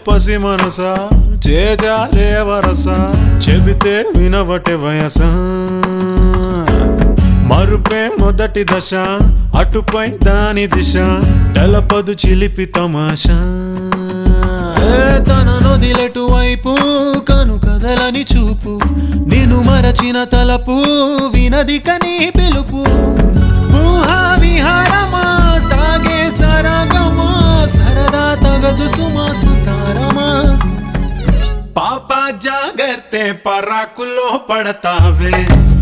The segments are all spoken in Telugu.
పసి మనస చేజారే వరస చెబితే వినవటే వయస మరుపే మొదటి దశ అటుపై దాని దిశ తెలపదు చిలిపి తమాషా ఏ తన నొదిలెటు వైపు కను కదలని చూపు నిన్ను మరచిన తలపు వినది కని పిలుపు ఊహా విహారమా సాగే సరగమా సరదా తగదు సుమా సుతారమా పాప జాగర్తే పరాకులో పడతావే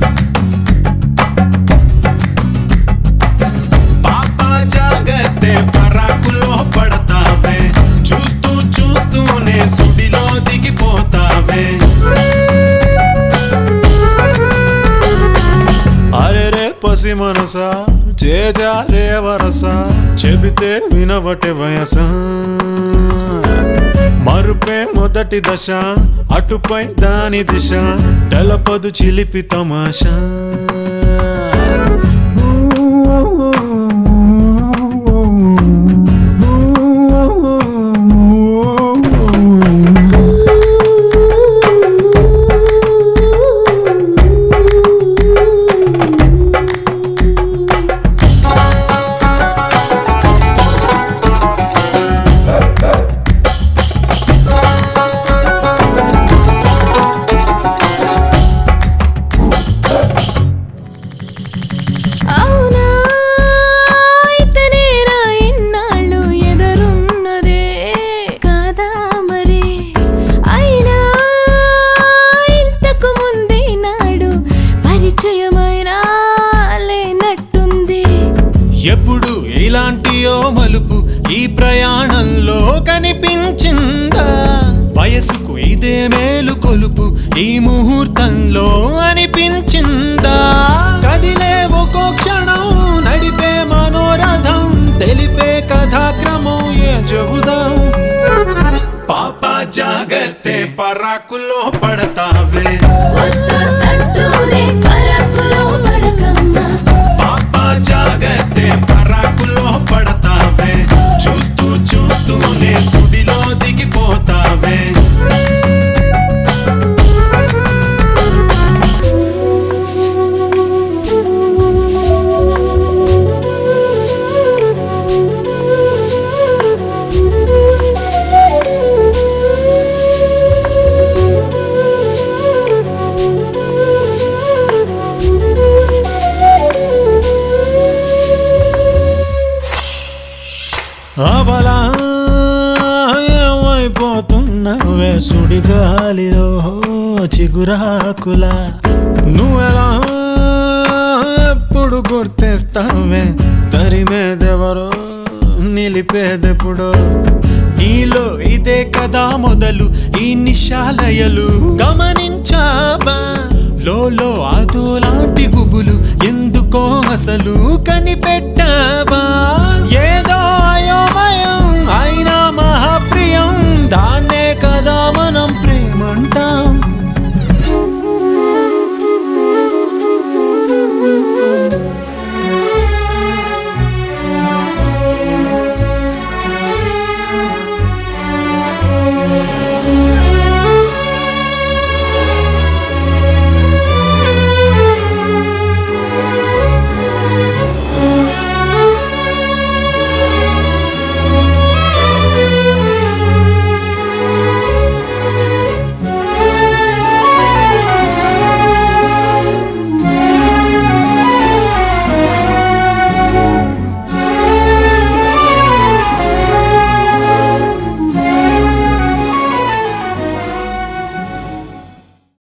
పాప జాగర్తే పరాకులో పడతావే చూస్తూ చూస్తూనే సుడిలో దిగిపోతావే అరే రే పసి మనస చేజారే వరస చెబితే వినవటే వయస మరుపే మొదటి దశ అటుపై దాని దిశ తెలపదు చిలిపి తమాషా అవునా ఇతనేనా ఇన్నాళ్ళు ఎదరున్నదే కాదా మరి అయినా ఇంతకు ముందే నాడు పరిచయమైనా లేనట్టుంది ఎప్పుడు ఇలాంటియో మలుపు ఈ ప్రయాణంలో కనిపించిందా వయసుకు ఇదే మేలు కొలుపు ఈ ముహూర్తంలో అనిపించిందా కదిలే ఒక్కో క్షణం నడిపే మనోరథం తెలిపే కథాక్రమం ఏ చెబుదాం పాప జాగర్తే పరాకులో పడతావే వద్దంటూనే పరాకులో పడకమ్మా పాప జాగర్తే పరాకులో పడతావే చూస్తూ చూస్తూనే సుడిలో దిగిపోతావే అబలా ఏమైపోతున్నావే సుడిగాలిలో చిగురాకుల నువ్వెలా ఎప్పుడు గుర్తిస్తావే తరిమేదెవరో నిలిపేదెప్పుడో నీలో ఇదే కదా మొదలు ఈ నిశాలయలు గమనించావా లోలో అదో లాంటి గుబులు ఎందుకో అసలు కనిపెట్టావా